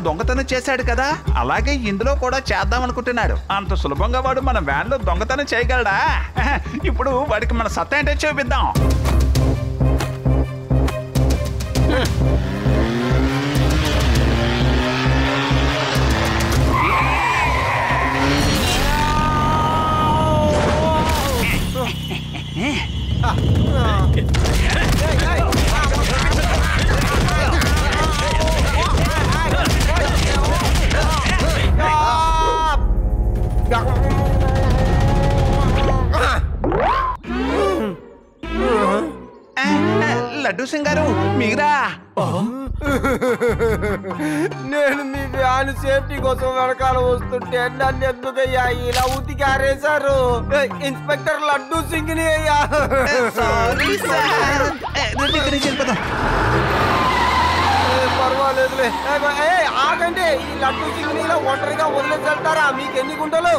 దొంగతనం చేశాడు కదా అలాగే ఇందులో కూడా చేద్దాం అనుకుంటున్నాడు అంత సులభంగా వాడు మన వ్యాన్లో దొంగతనం చేయగలడా ఇప్పుడు వాడికి మన సత్తా ఏంటో చూపిద్దాం ఆ, లడ్డు సింగ్ గారు మీరా నేను మీ వ్యాన్ సేఫ్టీ కోసం వెనకాల వస్తుంటే నన్ను ఎందుకయ్యా ఇలా ఉతికి ఆరేశారు ఏ, ఇన్స్పెక్టర్ లడ్డూ సింగ్ ని అయ్యా సారీ సార్ ఏ, రండి, ఇక్కడి నుంచి వెళ్ళిపోదాం. ఏ, పర్వాలేదులే ఏ, ఏ, ఆగండి ఈ లడ్డూ సింగ్ ని ఇలా ఒంటరిగా వదిలేసి వెళ్తారా మీకు ఎన్ని గుంటలు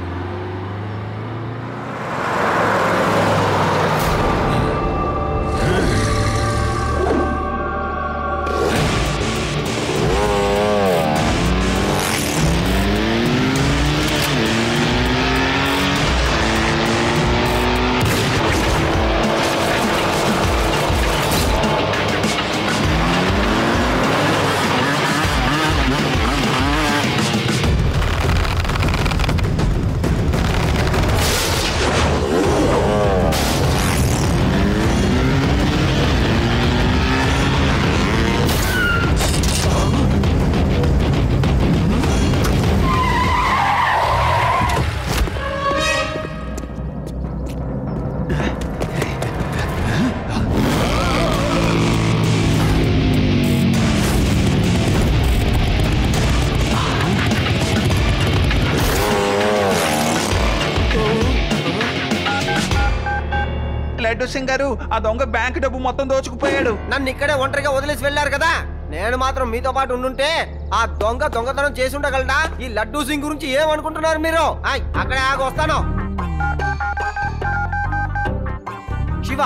లడ్డు సింగ్ గారు ఆ దొంగ బ్యాంక్ డబ్బు మొత్తం దోచుకుపోయాడు నన్ను ఇక్కడే ఒంటరిగా వదిలేసి వెళ్ళారు కదా నేను మాత్రం మీతో పాటు ఉండుంటే ఆ దొంగ దొంగతనం చేసి ఉండగలడా ఈ లడ్డూ సింగ్ గురించి ఏమనుకుంటున్నారు మీరు ఆయ్, అక్కడే ఆగి వస్తాను శివ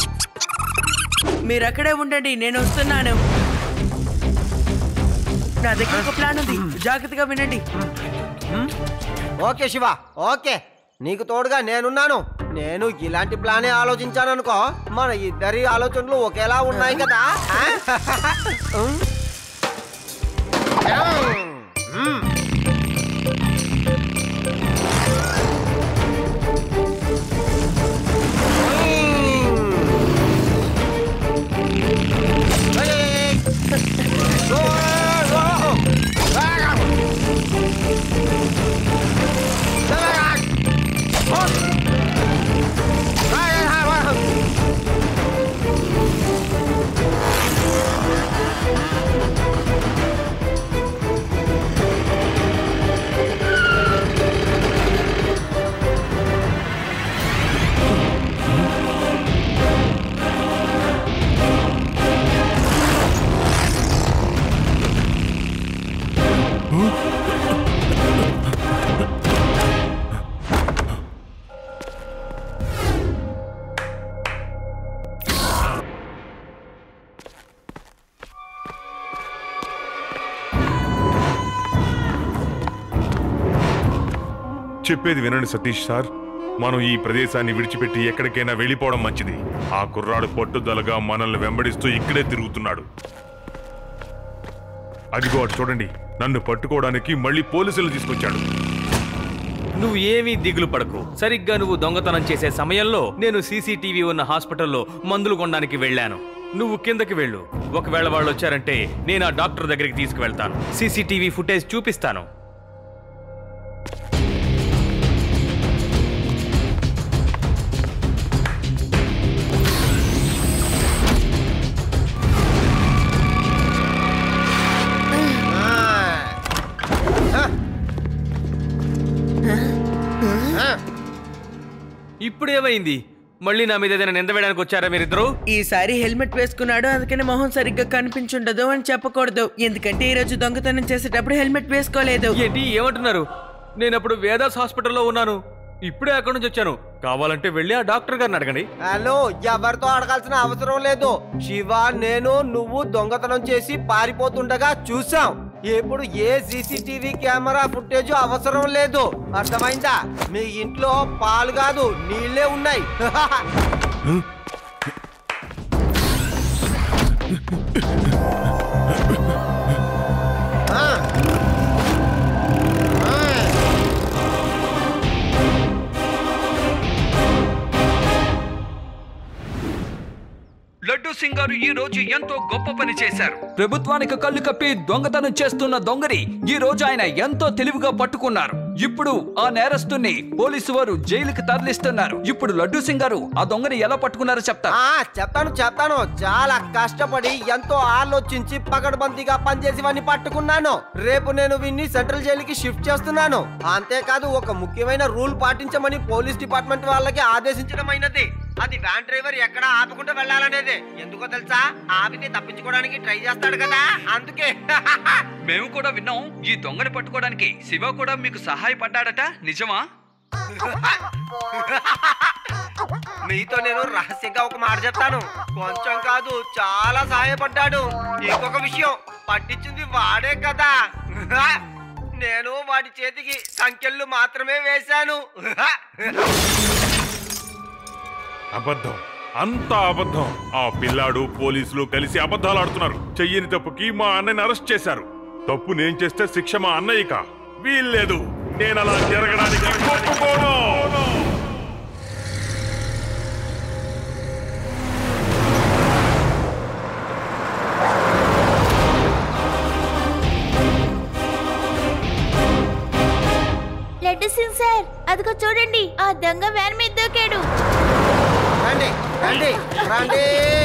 మీరు అక్కడే ఉండండి నేను వస్తున్నాను నా దగ్గర ఒక ప్లాన్ ఉంది జాగ్రత్తగా వినండి ఓకే శివ ఓకే నీకు తోడుగా నేనున్నాను నేను ఇలాంటి ప్లానే ఆలోచించాననుకో మన ఇద్దరి ఆలోచనలు ఒకేలా ఉన్నాయి కదా ఆ? ఉమ్. ఉమ్. చెప్పేది వినండి సతీష్ సార్ మనం ఈ ప్రదేశాన్ని విడిచిపెట్టి ఎక్కడికైనా వెళ్ళిపోవడం మంచిది ఆ కుర్రాడు పట్టుదలగా మనల్ని వెంబడిస్తూ ఇక్కడే తిరుగుతున్నాడు అదిగో అటు చూడండి నన్ను పట్టుకోవడానికి మళ్ళీ పోలీసులు తీసుకొచ్చాడు నువ్వు ఏమీ దిగులు పడకు సరిగ్గా నువ్వు దొంగతనం చేసే సమయంలో నేను సీసీటీవీ ఉన్న హాస్పిటల్లో మందులు కొనడానికి వెళ్ళాను నువ్వు కిందకి వెళ్ళు ఒకవేళ వాళ్ళు వచ్చారంటే నేను ఆ డాక్టర్ దగ్గరికి తీసుకువెళ్తాను సీసీటీవీ ఫుటేజ్ చూపిస్తాను ఇప్పుడేమైంది మళ్ళీ నా మీద ఏదైనా నింద వేయడానికి వచ్చారా మీరిద్దరు ఈసారి హెల్మెట్ వేసుకున్నాడు అందుకని మొహం సరిగ్గా కనిపించుండదు అని చెప్పకూడదు ఎందుకంటే ఈ రోజు దొంగతనం చేసేటప్పుడు హెల్మెట్ వేసుకోలేదు ఏంటి ఏమంటున్నారు నేను అప్పుడు వేదాస్ హాస్పిటల్లో ఉన్నాను ఇప్పుడే అక్కడి నుంచి వచ్చాను కావాలంటే వెళ్ళి ఆ డాక్టర్ గారిని అడగండి హలో ఎవరితో అడగాల్సిన అవసరం లేదు శివ నేను నువ్వు దొంగతనం చేసి పారిపోతుండగా చూసాం ఇప్పుడు ఏ సీసీటీవీ కెమెరా ఫుటేజ్ అవసరం లేదు అర్థమైందా మీ ఇంట్లో పాలు కాదు నీళ్ళే ఉన్నాయి ఆ. ఆ. లడ్డు సింగ్ గారు ఈ రోజు ఎంతో గొప్ప పని చేశారు ప్రభుత్వానికి కళ్ళు కప్పి దొంగతనం చేస్తున్న దొంగని ఈ రోజు ఆయన ఎంతో తెలివిగా పట్టుకున్నారు ఇప్పుడు ఆ నేరస్తుని పోలీసు వారు జైలుకి తరలిస్తున్నారు ఇప్పుడు లడ్డు సింగ్ గారు ఆ దొంగని ఎలా పట్టుకున్నారో చెప్తారు ఆ చెప్తాను చెప్తాను చాలా కష్టపడి ఎంతో ఆలోచించి పకడ్బందీగా పనిచేసి వాడిని పట్టుకున్నాను రేపు నేను వీన్ని సెంట్రల్ జైలుకి షిఫ్ట్ చేస్తున్నాను అంతేకాదు ఒక ముఖ్యమైన రూల్ పాటించమని పోలీస్ డిపార్ట్మెంట్ వాళ్ళకి ఆదేశించడమైనది అది వ్యాన్ డ్రైవర్ ఎక్కడ ఆపకుండా వెళ్ళాలనేది ఎందుకో తెలుసా ఆపితే తప్పించుకోవడానికి ట్రై చేస్తాడు కదా అందుకే మేము కూడా విన్నాం ఈ దొంగని పట్టుకోవడానికి శివ కూడా మీకు సహాయపడ్డాడట నిజమా మీతో నేను రహస్యంగా ఒక మాట చెప్తాను కొంచెం కాదు చాలా సహాయపడ్డాడు ఇంకొక విషయం పట్టించింది వాడే కదా నేను వాడి చేతికి సంఖ్యలు మాత్రమే వేశాను అబద్ధం అంతా అబద్ధం ఆ పిల్లాడు పోలీసులు కలిసి అబద్ధాలు ఆడుతున్నారు చెయ్యని తప్పుకి మా అన్నని అరెస్ట్ చేశారు తప్పు నేను చేస్తే శిక్ష మా అన్నయ్యక వీల్లేదు నేను అలా జరగడానికి ఒప్పుకోను లడ్డు సింగ్ సార్ అదిగో చూడండి ఆ దొంగ వ్యాన్ మీద దూకాడు రండి రండి రండి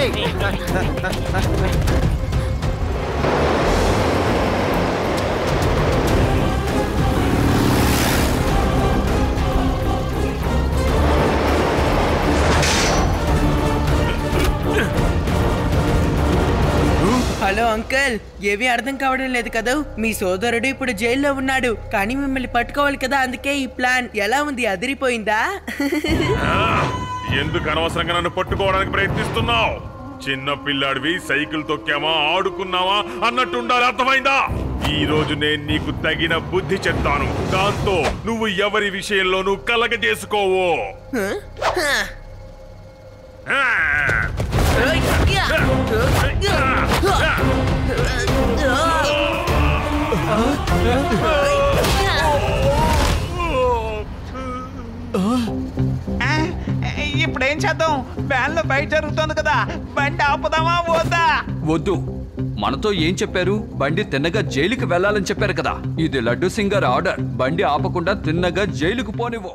హలో అంకుల్ ఏమీ అర్థం కావడం లేదు కదా మీ సోదరుడు ఇప్పుడు జైల్లో ఉన్నాడు కానీ మిమ్మల్ని పట్టుకోవాలి కదా అందుకే ఈ ప్లాన్ ఎలా ఉంది అదిరిపోయిందా ఆ, ఎందుకు అనవసరంగా నన్ను పట్టుకోవడానికి ప్రయత్నిస్తున్నావు చిన్న పిల్లాడివి సైకిల్ తొక్కామా ఆడుకున్నావా అన్నట్టు ఉండాలి అర్థమైందా ఈ రోజు నేను నీకు తగిన బుద్ధి చెప్తాను దాంతో నువ్వు ఎవరి విషయంలోనూ కలగ చేసుకోవు ఆ, ఇప్పుడు ఏం చేద్దాం వ్యాన్ లో బయట జరుగుతోంది కదా బండి ఆపుదామా వద్దా వద్దు మనతో ఏం చెప్పారు బండి తిన్నగా జైలుకి వెళ్ళాలని చెప్పారు కదా ఇది లడ్డు సింగ్ గారి ఆర్డర్ బండి ఆపకుండా తిన్నగా జైలుకు పోనివ్వు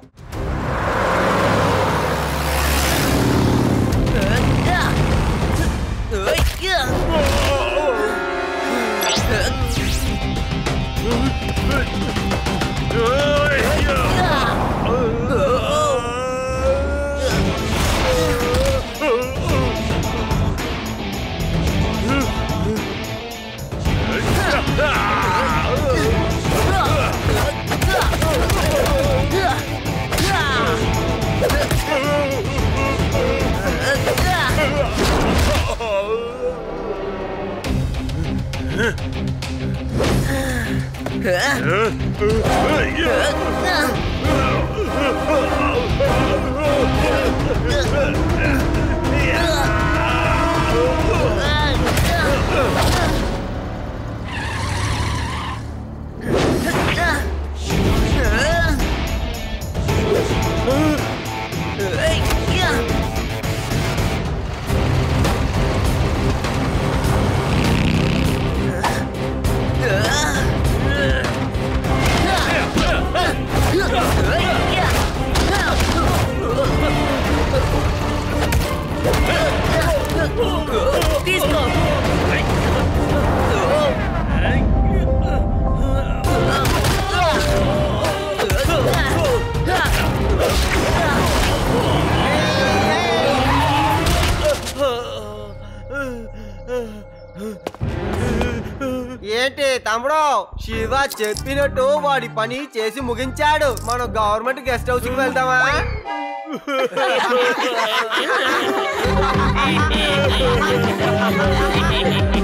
తీసుకో ఏంటి తమ్ముడు శివ చెప్పినట్టు వాడి పని చేసి ముగించాడు మనం గవర్నమెంట్ గెస్ట్ హౌస్ కి వెళ్దామా ఆ